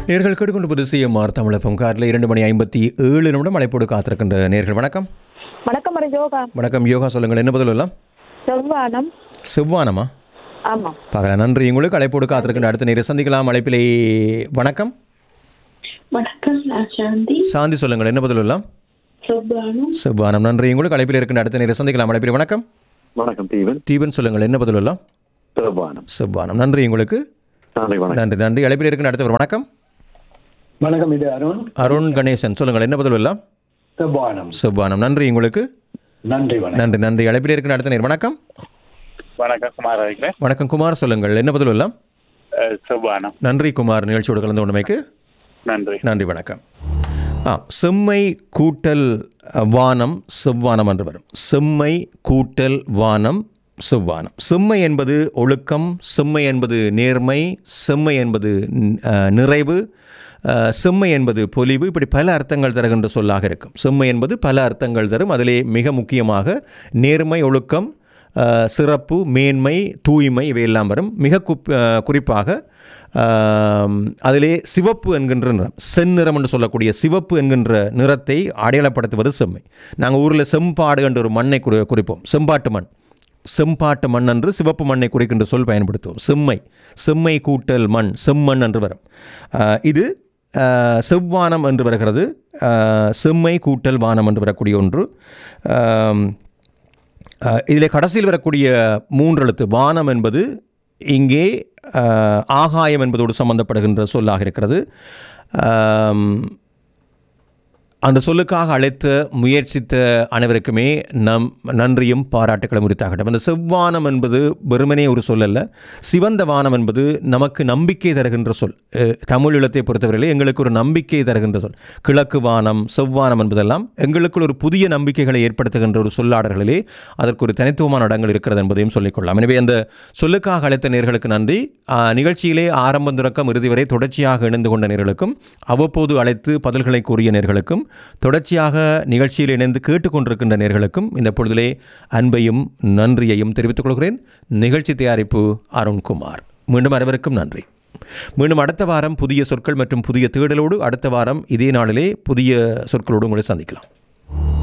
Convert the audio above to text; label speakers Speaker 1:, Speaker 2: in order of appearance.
Speaker 1: நேர்கள் கேட்டுக்கொண்டு சிஎம்ஆர் தமிழப்பம் காரில் இரண்டு மணி ஐம்பத்தி ஏழு நிமிடம் அழைப்போடு காத்திருக்கின்ற நேர்கள் வணக்கம்
Speaker 2: வணக்கம் மரி யோகா
Speaker 1: வணக்கம் யோகா சொல்லுங்கள் என்ன பதில் எல்லாம்
Speaker 2: செவ்வானம்
Speaker 1: செவ்வானமா
Speaker 2: ஆமா
Speaker 1: பார்க்கலாம் நன்றி உங்களுக்கு அழைப்போடு காத்திருக்கின்ற அடுத்த நேரம் சந்திக்கலாம் அழைப்பிலே வணக்கம்
Speaker 3: வணக்கம் நான் சாந்தி
Speaker 1: சாந்தி சொல்லுங்கள் என்ன பதில் எல்லாம்
Speaker 3: சுப்பானும்
Speaker 1: செவ்வானம் நன்றி உங்களுக்கு அழைப்பில் இருக்கின்ற அடுத்த நேரம் சந்திக்கலாம் அழைப்பிலே வணக்கம்
Speaker 4: வணக்கம் தீவன்
Speaker 1: தீபன் சொல்லுங்கள் என்ன பதில் எல்லாம்
Speaker 4: சிவபானம்
Speaker 1: செவ்வானம் நன்றி உங்களுக்கு
Speaker 4: நன்றி வணக்கம்
Speaker 1: நன்றி நன்றி அழைப்பில் இருக்கின்ற அடுத்தவர் வணக்கம்
Speaker 5: வணக்கம் இது அருண்
Speaker 1: அருண் கணேசன் சொல்லுங்கள் என்ன பதில் எல்லாம்
Speaker 5: செவ்வானம்
Speaker 1: செவ்வானம் நன்றி உங்களுக்கு
Speaker 5: நன்றி வணக்கம்
Speaker 1: நன்றி நன்றி அழைப்பில் இருக்கின்ற அடுத்த நேரம் வணக்கம்
Speaker 6: வணக்கம் குமார் அழைக்கிறேன்
Speaker 1: வணக்கம் குமார் சொல்லுங்கள் என்ன பதில் எல்லாம்
Speaker 6: அஹ், செவ்வானம்
Speaker 1: நன்றி குமார் நிகழ்ச்சியோடு கலந்து கொண்டமைக்கு
Speaker 6: நன்றி
Speaker 1: நன்றி வணக்கம் ஆ செம்மை கூட்டல் அ, வானம் செவ்வானம் என்று வரும் செம்மை கூட்டல் வானம் செவ்வானம் செம்மை என்பது ஒழுக்கம் செம்மை என்பது நேர்மை செம்மை என்பது ந- அ, நிறைவு அ, செம்மை என்பது பொலிவு இப்படி பல அர்த்தங்கள் தருகின்ற சொல்லாக இருக்கும் செம்மை என்பது பல அர்த்தங்கள் தரும் அதிலே மிக முக்கியமாக நேர்மை ஒழுக்கம் அ, சிறப்பு மேன்மை தூய்மை இவையெல்லாம் வரும் மிக குப் அ, குறிப்பாக ஆம், அதிலே சிவப்பு என்கின்ற நிறம் செந்நிறம் என்று சொல்லக்கூடிய சிவப்பு என்கின்ற நிறத்தை அடையாளப்படுத்துவது செம்மை நாங்கள் ஊரில் செம்பாடு என்ற ஒரு மண்ணை குறி குறிப்போம் செம்பாட்டு மண் செம்பாட்டு மண் என்று சிவப்பு மண்ணை குறிக்கின்ற சொல் பயன்படுத்துவோம் செம்மை செம்மை கூட்டல் மண் செம்மண் என்று வரும் ஆ, இது ஆ, செவ்வானம் என்று வருகிறது ஆ, செம்மை கூட்டல் வானம் என்று வரக்கூடிய ஒன்று ஆம், இதில் கடைசியில் வரக்கூடிய மூன்று எழுத்து வானம் என்பது இங்கே அஹ், ஆகாயம் என்பதோடு சம்பந்தப்படுகின்ற சொல்லாக இருக்கிறது ஆம், அந்த சொல்லுக்காக அழைத்த முயற்சித்த அனைவருக்குமே நம் நன்றியும் பாராட்டுகளும் உரித்தாகட்டும் அந்த செவ்வானம் என்பது வெறுமனே ஒரு சொல் அல்ல சிவந்த வானம் என்பது நமக்கு நம்பிக்கை தருகின்ற சொல் அஹ், தமிழ் ஈழத்தை பொறுத்தவரையிலே எங்களுக்கு ஒரு நம்பிக்கை தருகின்ற சொல் கிழக்கு வானம் செவ்வானம் என்பதெல்லாம் எங்களுக்குள் ஒரு புதிய நம்பிக்கைகளை ஏற்படுத்துகின்ற ஒரு சொல்லாடல்களிலே அதற்கு ஒரு தனித்துவமான இடங்கள் இருக்கிறது என்பதையும் சொல்லிக்கொள்ளலாம் எனவே அந்த சொல்லுக்காக அழைத்த நேர்களுக்கு நன்றி ஆஹ், நிகழ்ச்சியிலே ஆரம்பம் தொடக்கம் இறுதி வரை தொடர்ச்சியாக இணைந்து கொண்ட நேர்களுக்கும் அவ்வப்போது அழைத்து பதில்களை கூறிய நேர்களுக்கும் தொடர்ச்சியாக நிகழ்ச்சியில் இணைந்து கேட்டுக்கொண்டிருக்கின்ற நேர்களுக்கும் இந்த பொழுதிலே அன்பையும் நன்றியையும் தெரிவித்துக் கொள்கிறேன் நிகழ்ச்சி தயாரிப்பு அருண்குமார் மீண்டும் அனைவருக்கும் நன்றி மீண்டும் அடுத்த வாரம் புதிய சொற்கள் மற்றும் புதிய தேடலோடு அடுத்த வாரம் இதே நாளிலே புதிய சொற்களோடு உங்களை சந்திக்கலாம்